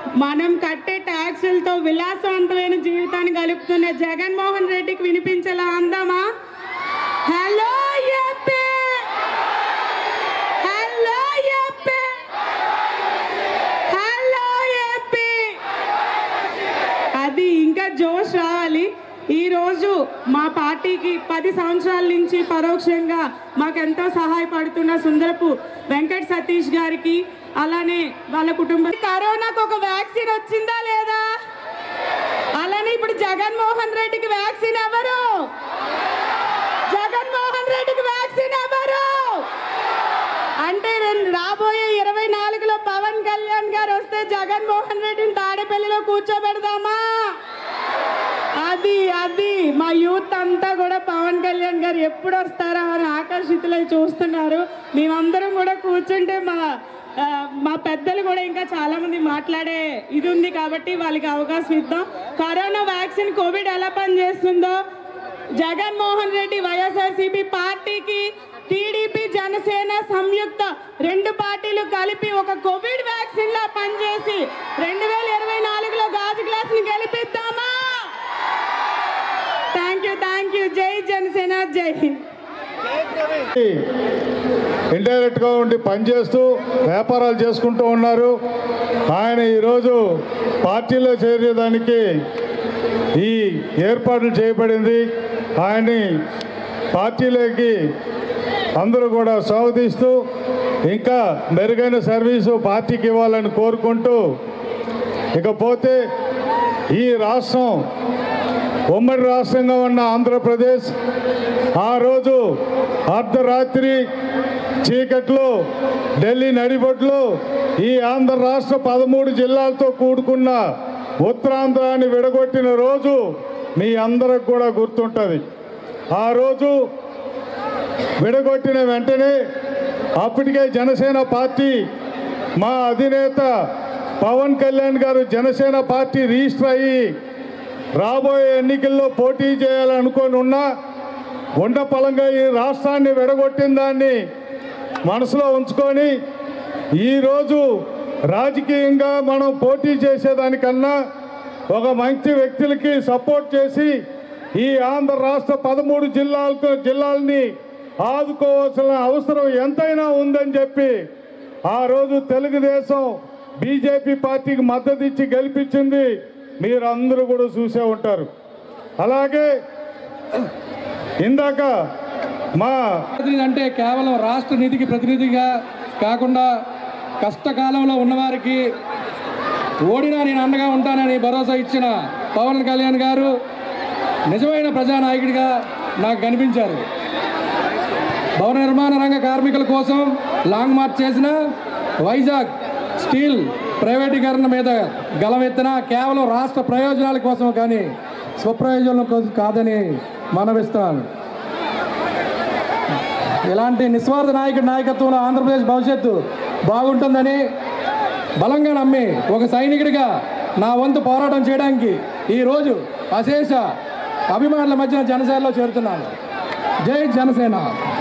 మనం కట్టే ట్యాక్సులతో విలాసవంతమైన జీవితాన్ని గలుపుతున్న జగన్మోహన్ రెడ్డికి వినిపించేలా అందామా hello AP hello AP hello AP అది ఇంకా జోష్ రావాలి ఈరోజు మా పార్టీకి పది సంవత్సరాల నుంచి పరోక్షంగా మాకెంతో సహాయపడుతున్న సుందరపు వెంకట సతీష్ గారికి అలానే వాళ్ళ కుటుంబం కరోనాకు ఒక వ్యాక్సిన్ వచ్చిందా లేదా అలానే ఇప్పుడు జగన్మోహన్ రెడ్డికి వ్యాక్సిన్ ఎవరు జగన్మోహన్ రెడ్డికి వ్యాక్సిన్ ఎవరు అంటే రెండు రాబోయే ఇరవై నాలుగులో పవన్ కళ్యాణ్ గారు వస్తే జగన్మోహన్ రెడ్డిని తాడేపల్లిలో కూర్చోబెడదామా అది అది మా యూత్ అంతా కూడా పవన్ కళ్యాణ్ గారు ఎప్పుడు వస్తారా అని ఆకర్షితులై చూస్తున్నారు మేమందరం కూడా కూర్చుంటే మా ఆ, మా పెద్దలు కూడా ఇంకా చాలా మంది మాట్లాడే ఇది ఉంది కాబట్టి వాళ్ళకి అవకాశం ఇద్దాం కరోనా వ్యాక్సిన్ కోవిడ్ ఎలా పనిచేస్తుందో జగన్మోహన్ రెడ్డి వైఎస్ఆర్సీపీ పార్టీకి టీడీపీ జనసేన సంయుక్త రెండు పార్టీలు కలిపి ఒక కోవిడ్ వ్యాక్సిన్ లా పనిచేసి రెండు వేల ఇరవై నాలుగులో గాజు గ్లాస్ ని గెలిపిద్దామా థ్యాంక్ యూ థ్యాంక్ యూ జై జనసేన జై హింద్ ఇండైరెక్ట్గా ఉండి పనిచేస్తూ వ్యాపారాలు చేసుకుంటూ ఉన్నారు ఆయన ఈరోజు పార్టీలో చేరేదానికి ఈ ఏర్పాట్లు చేయబడింది ఆయన్ని పార్టీలోకి అందరూ కూడా స్వాగతిస్తూ ఇంకా మెరుగైన సర్వీసు పార్టీకి ఇవ్వాలని కోరుకుంటూ ఇకపోతే ఈ రాష్ట్రం ఉమ్మడి రాష్ట్రంగా ఉన్న ఆంధ్రప్రదేశ్ ఆ రోజు అర్ధరాత్రి చీకట్లో ఢిల్లీ నడిబొట్లు ఈ ఆంధ్ర రాష్ట్ర పదమూడు జిల్లాలతో కూడుకున్న ఉత్తరాంధ్రాన్ని విడగొట్టిన రోజు మీ అందరికి కూడా గుర్తుంటుంది ఆ రోజు విడగొట్టిన వెంటనే అప్పటికే జనసేన పార్టీ మా అధినేత పవన్ కళ్యాణ్ గారు జనసేన పార్టీ రిజిస్టర్ అయ్యి రాబోయే ఎన్నికల్లో పోటీ చేయాలనుకొని ఉన్నా ఉండపలంగా ఈ రాష్ట్రాన్ని విడగొట్టిన దాన్ని మనసులో ఉంచుకొని ఈరోజు రాజకీయంగా మనం పోటీ చేసేదానికన్నా ఒక మంచి వ్యక్తులకి సపోర్ట్ చేసి ఈ ఆంధ్ర రాష్ట్ర పదమూడు జిల్లాలకు జిల్లాలని ఆదుకోవాల్సిన అవసరం ఎంతైనా ఉందని చెప్పి ఆ రోజు తెలుగుదేశం బీజేపీ పార్టీకి మద్దతు ఇచ్చి గెలిపించింది మీరందరూ కూడా చూసే ఉంటారు అలాగే ఇందాక మా ప్రతినిధి అంటే కేవలం రాష్ట్ర నిధికి ప్రతినిధిగా కాకుండా కష్టకాలంలో ఉన్నవారికి ఓడినా నేను అండగా ఉంటానని భరోసా ఇచ్చిన పవన్ కళ్యాణ్ గారు నిజమైన ప్రజానాయకుడిగా నాకు కనిపించారు భవన నిర్మాణ రంగ కార్మికుల కోసం లాంగ్ మార్చ్ చేసిన వైజాగ్ స్టీల్ ప్రైవేటీకరణ మీద గలమెత్తిన కేవలం రాష్ట్ర ప్రయోజనాల కోసం కానీ స్వప్రయోజనం కోసం కాదని మనవిస్తున్నాను ఇలాంటి నిస్వార్థ నాయకుడి నాయకత్వంలో ఆంధ్రప్రదేశ్ భవిష్యత్తు బాగుంటుందని బలంగా నమ్మి ఒక సైనికుడిగా నా వంతు పోరాటం చేయడానికి ఈరోజు అశేష అభిమానుల మధ్యన జనసేనలో చేరుతున్నాను జై జనసేన